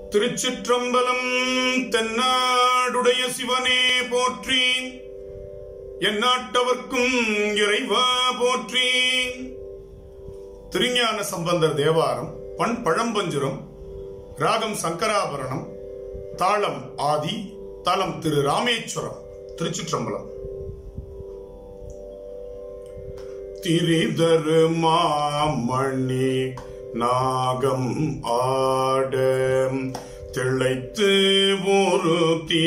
திருச்சிற்றம்பலம் தென்னாடுடைய சிவனே போற்றி எந்நாட்டவர்க்கும் இறைவா போற்றி திருஞான சம்பந்தர் தேவாரம் பண் பழம்பஞ்சுரம் ராகம் சங்கராபரணம் தாளம் ஆதி தலம் திரு ராமேஸ்வரம் திருச்சிற்றம்பலம் திரிதரு மாமணி நாகம் ஆட திளைத்து ஒரு தீ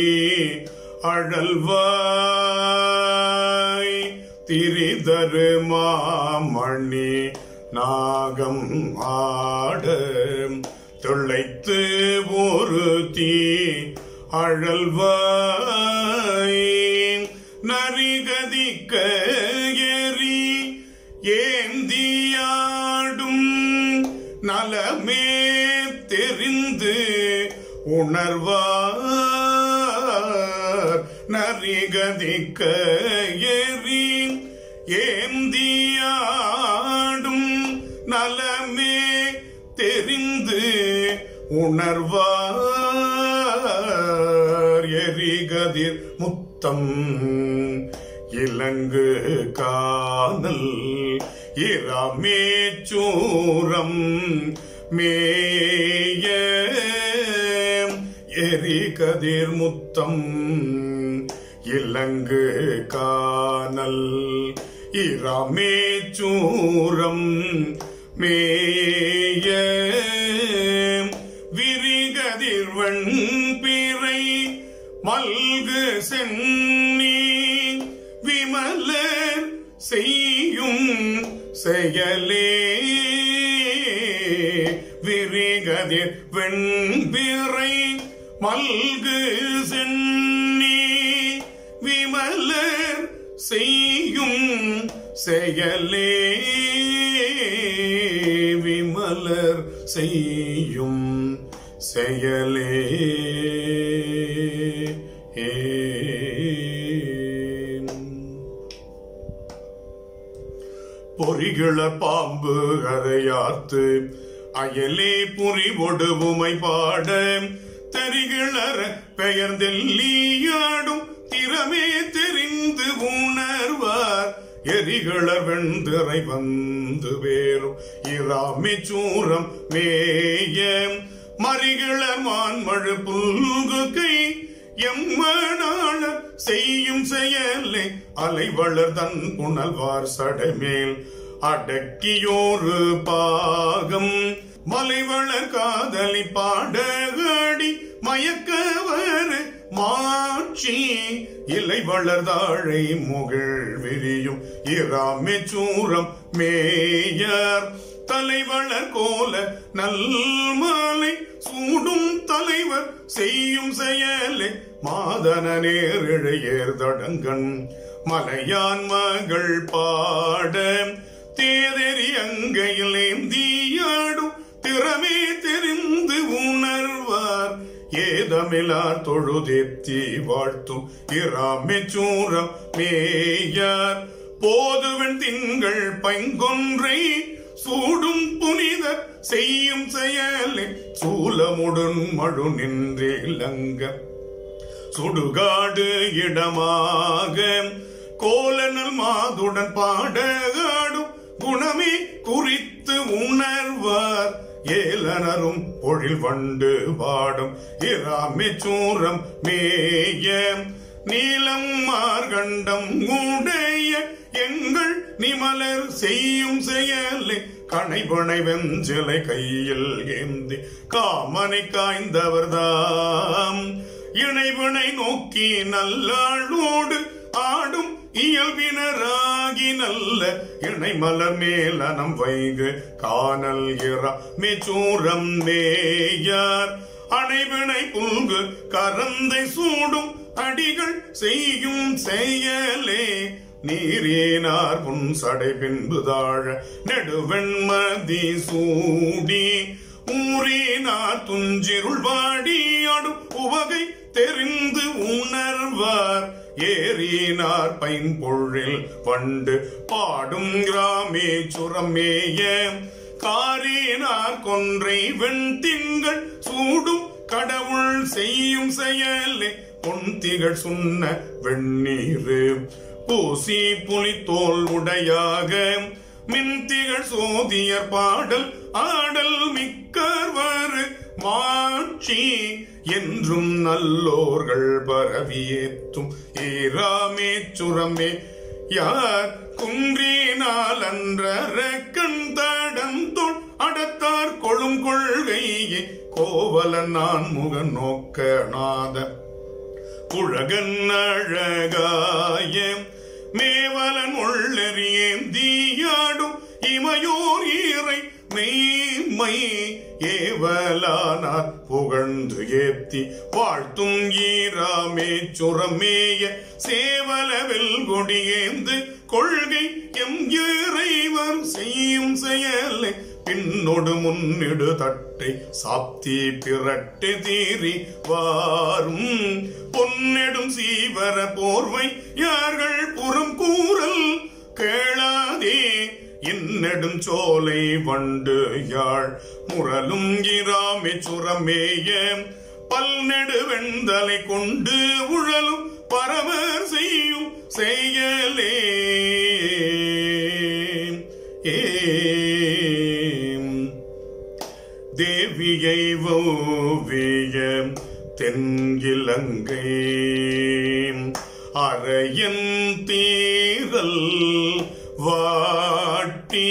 அழல்வாய் திரிதரு மாமணி நாகம் ஆட திளைத்து ஒரு தீ அழல்வாய் நரிகதிக்க எரி ஏந்தியாடும் நலமே தெரிந்து உணர்வார் நரிகதிக்க எரி ஏந்தியாடும் நலமே தெரிந்து உணர்வார் எரிகதிர் முத்தம் இலங்கு காணல் இரமேச்சூரம் மேய எரிகதிர் முத்தம் இலங்கு காணல் இரமேச்சூரம் மேய விரிகதிர்வன் பிறை மல்கு சென்னி விமலர் செய்யும் செயலே விரிகதிர் வெண்பிறை மல்கு சென்னி விமலர் செய்யும் செயலே விமலர் செய்யும் செயலே பொறிகள பாம்பு அறையார்த்து அயலே புரிவொடு உமை பாட தெரிகிளற பெயர்ந்தெல்லியாடும் திறமே தெரிந்து உணர்வார் எரிகளர் வெண்திரை வந்து வேறும் இராமி சூரம் மேய மறிகளர் மான்மழு புல்குகை எம்மனாளர் செய்யும் செயலே அலைவளர் தன் புனல்வார் சடமேல் அடக்கியோரு பாகம் மலைவளர் காதலி பாடகாடி மயக்கவர் மாட்சி இலை வளர்தாழை முகிழ் விரியும் இராமே சூரம் மேயர் தலைவளர் கோல நல்மாலை சூடும் தலைவர் செய்யும் செயலே மாதன நேரிழையேர் தடங்கண் மலையான் மகள் பாட தேதெறி அங்கையில் ஏந்தியாடும் திறமே தெரிந்து உணர்வார் ஏதமிலார் தொழுதேத்தி வாழ்த்தும் இராமே சூரம் மேயார் போதுவன் திங்கள் பைங்கொன்றை சூடும் புனிதர் செய்யும் செயலே சூலமுடன் மழு நின்றேலங்க சுடுகாடு இடமாக கோலனல் மாதுடன் பாடகாடும் குணமே குறித்து உணர்வார் ஏலனரும் பொழில் வண்டு பாடும் இராமே சூரம் மேய நீலம் மார்கண்டம் உடைய எங்கள் நிமலர் செய்யும் செயலே கணைபனை வெஞ்சிலை கையில் ஏந்தி காமனை காய்ந்தவர்தாம் இணைவனை நோக்கி நல்லாளோடு ஆடும் இயல்பினராகி நல்ல இணை மலர் மேலனம் வைகு காணல் இற மெச்சூரம் மேயார் அணைவினை புல்கு கரந்தை சூடும் அடிகள் செய்யும் செயலே நீரேனார் புன் சடை பின்பு தாழ நெடுவெண்மதி சூடி ஊரேனார் துஞ்சிருள் வாடியாடும் உவகை தெரிந்து உணர்வார் ஏறினார் பைம்பொழில் வண்டு பாடும் கிராமே சுரமேய காரினார் கொன்றை வெண்திங்கள் சூடும் கடவுள் செய்யும் செயலே பொன்திகள் சொன்ன வெண்ணீரு பூசி புலித்தோல் உடையாக மின்திகள் சோதியர் பாடல் ஆடல் மிக்கவர் மாட்சி என்றும் நல்லோர்கள் பரவியேத்தும் ஈராமே சுரமே யார் குன்றினால் அன்றர கண் தடந்தோள் அடத்தார் கொழும் கொள்கையே கோவலன் நான் முகன் நோக்கநாத குழகன் அழகாய மேவலன் உள்ளெறியேந்தியாடும் இமையோர் ஈரை மெய்மை ஏவலானார் புகழ்ந்து ஏத்தி வாழ்த்தும் ஈராமே சுரமேய சேவலவில் கொடியேந்து கொள்கை எம் இறைவர் செய்யும் செயலை பின்னொடு முன்னிடு தட்டை சாப்தி பிறட்டு தீரி வாரும் பொன்னெடும் சீவர போர்வை யார்கள் புறம் கூறல் கேளாதே இன்னெடும் சோலை வண்டு யாழ் முரலும் இராமே சுரமேய பல்நெடு வெண்தலை கொண்டு உழலும் பரமர் செய்யும் செயலே ஏம் தேவியை ஓவிய தென்கிலங்கை அரையன் தீரல் வாட்டி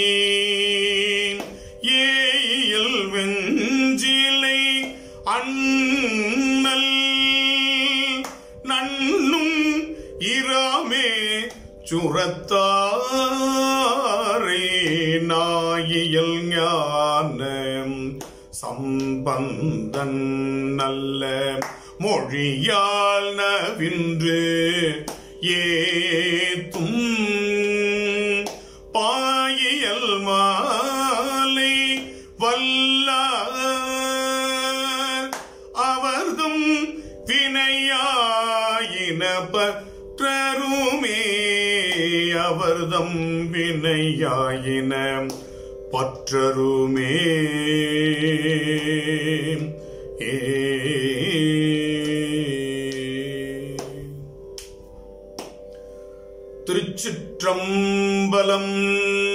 ஏயில் வெஞ்சிலை அண்ணல் நன்னும் இராமே சுரத்தாரே நாயியல் ஞானம் சம்பந்தன் நல்ல மொழியால் நவின்று ஏத்தும் பாயியல் மாலை வல்லார் அவர்தும் வினையாயின பற்றருமே அவர்தம் வினையாயின பற்றருமே ஏ திருச்சிற்றம்பலம்